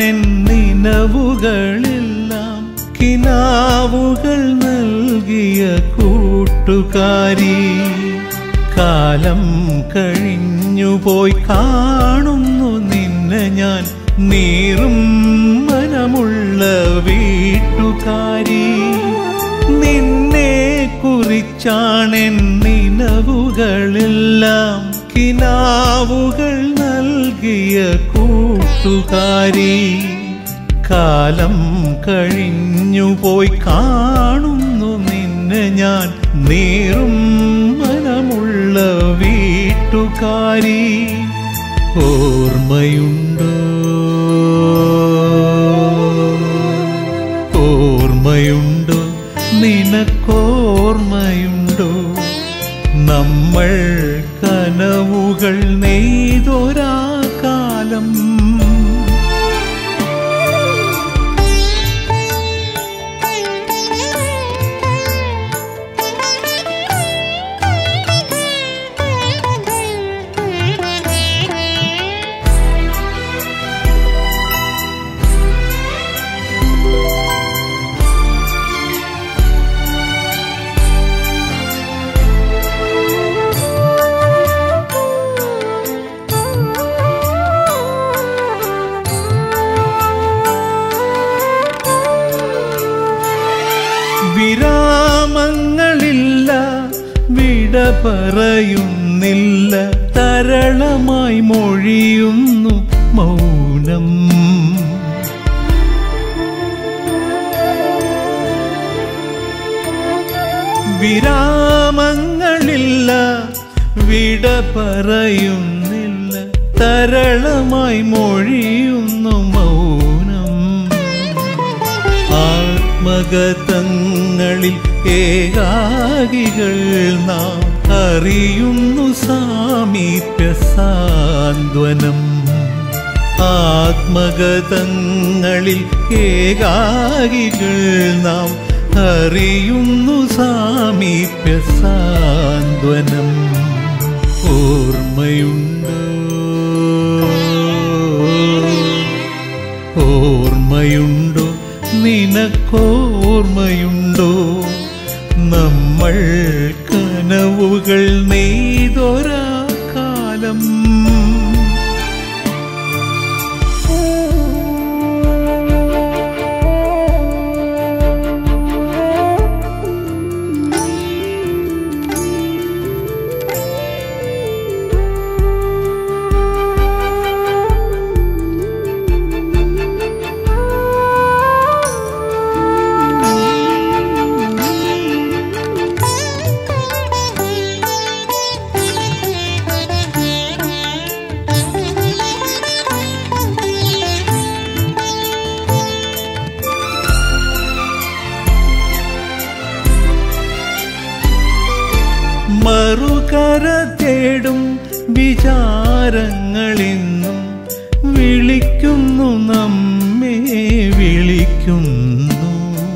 കുറിച്ചാണെൻ നിലവുകളെല്ലാം കിനാവുകൾ നൽകിയ കൂട്ടുകാരി കാലം കഴിഞ്ഞുപോയി കാണുന്നു നിന്നെ ഞാൻ നീറും മനമുള്ള വീട്ടുകാരി നിന്നെ കുറിച്ചാണെൻ നിലവുകളെല്ലാം കിനാവുകൾ നൽകിയ കൂട്ടുകാരി കാലം കഴിഞ്ഞുപോയി കാണുന്നു നിന്നെ ഞാൻ നീറും മനമുള്ള വീട്ടുകാരി ഓർമ്മയുണ്ടോ ഓർമ്മയുണ്ടോ നിനക്കോർമ്മയുണ്ടോ നമ്മൾ കനവുകൾ നെയ്തൊരാ കാലം വിരാമങ്ങളില്ല വിട പറയുന്നില്ല തരളമായി മൊഴിയുന്നു മൗനം വിരാമങ്ങളില്ല വിട പറയുന്നില്ല തരളമായി മൊഴിയുന്നു മൗനം ആത്മഗതങ്ങളിൽ ഏകാകികൾ നാം അറിയുന്നു സാമീപ്യ സാന്ത്വനം ആത്മഗതങ്ങളിൽ ഏകാകികൾ നാം അറിയുന്നു സാമീപ്യ സാന്ത്വനം ഓർമ്മയുണ്ടോ ഓർമ്മയുണ്ടോ നിനക്കോർമ്മയുണ്ടോ നമ്മൾ കനവുകൾ നെയ്തൊരാ കാലം മറുകര തേടും വിചാരങ്ങളിന്നും വിളിക്കുന്നു നമ്മെ വിളിക്കുന്നു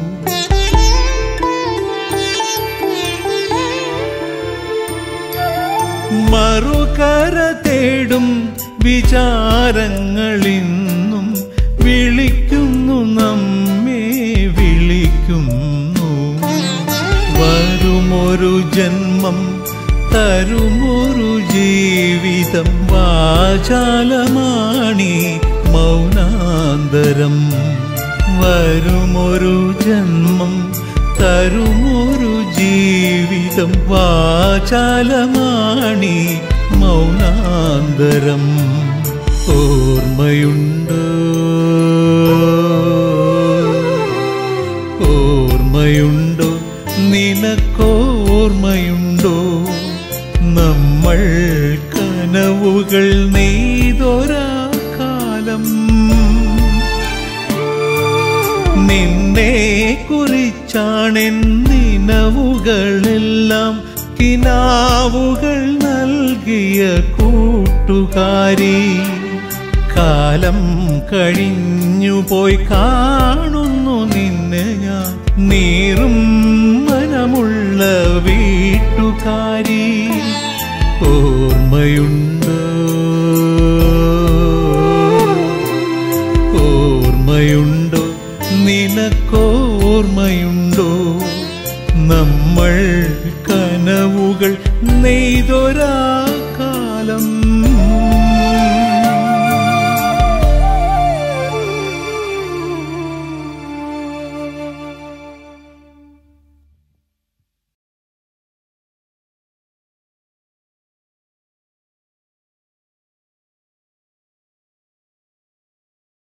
മറുകര തേടും വിചാരങ്ങളിന്നും വിളിക്കുന്നു നമ്മെ വിളിക്കുന്നു വരുമൊരു ജന്മം തരുമൊരു ജീവിതം വാചാലമാണി മൗനാന്തരം വരുമൊരു ജന്മം തരുമൊരു ജീവിതം വാചാലമാണി മൗനാന്തരം ഓർമ്മയുണ്ടോ ഓർമ്മയുണ്ടോ നിനക്കോർമ്മയുണ്ടോ നമ്മൾ കനവുകൾ നെയ്തൊരാ കാലം നിന്നെ കുറിച്ചാണെൻ നിലവുകളെല്ലാം കിനാവുകൾ നൽകിയ കൂട്ടുകാരി കാലം കഴിഞ്ഞുപോയി കാണുന്നു നിന്നെ ഞാൻ നീറും മനമുള്ള വീട്ടുകാരി ഓർമ്മയുണ്ടോ ഓർമ്മ കനവുകൾ നെയ്തൊരാ